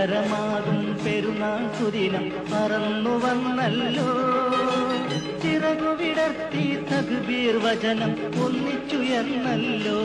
സുന്ദരമാകും പെരുന്നാൾ സുദിനം പറന്നു വന്നല്ലോ ചിറകു വിടർത്തി തകുബീർ വചനം ഒന്നിച്ചുയർന്നല്ലോ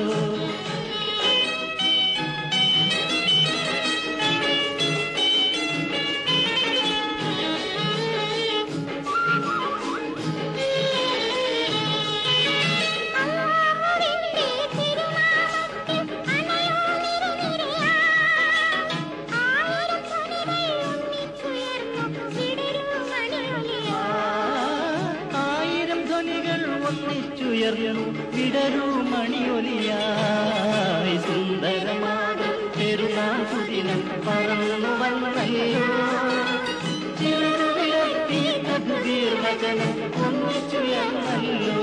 അല്ലാഹുവിന്റെ തിരുനാമത്തിൽ അണയോനിരുനിരയാ. ആയിരം ധ്വനികൾ ഒന്നിച്ചുയർന്നു വിടരൂ മണിയൊലിയാ. ആയിരം ധ്വനികൾ ഒന്നിച്ചുയർന്നു വിടരൂ മണിയൊലിയായി സുന്ദരമാകും പെരുന്നാൾ സുദിനം പറന്നു വന്നല്ലോ ചിറകു വിടർത്തി തകുബീർ വചനം ഒന്നിച്ചുയർന്നല്ലോ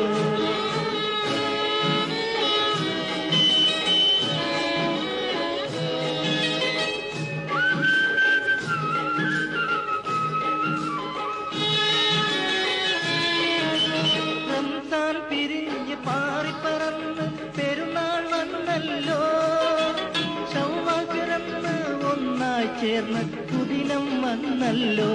റംസാൻ പിരിഞ്ഞ് പാറിപ്പറന്ന് പെരുന്നാൾ വന്നല്ലോ ചൊവ്വ പിറന്ന് ഒന്നായി ചേർന്ന് സുദിനം വന്നല്ലോ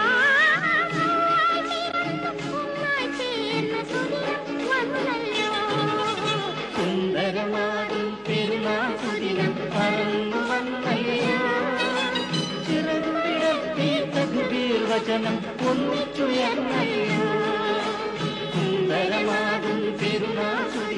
ഒന്നായി ചേർന്ന സുദിനം വന്നല്ലോ. സുന്ദരമാകും പെരുന്നാൾ സുദിനം പറന്നു വന്നല്ലോ ചിറകു വിടർത്തി തകുബീർ വചനം ഒന്നിച്ചുയർന്നല്ലോ സുന്ദരമാകും പെരുന്നാൾ സുദിനം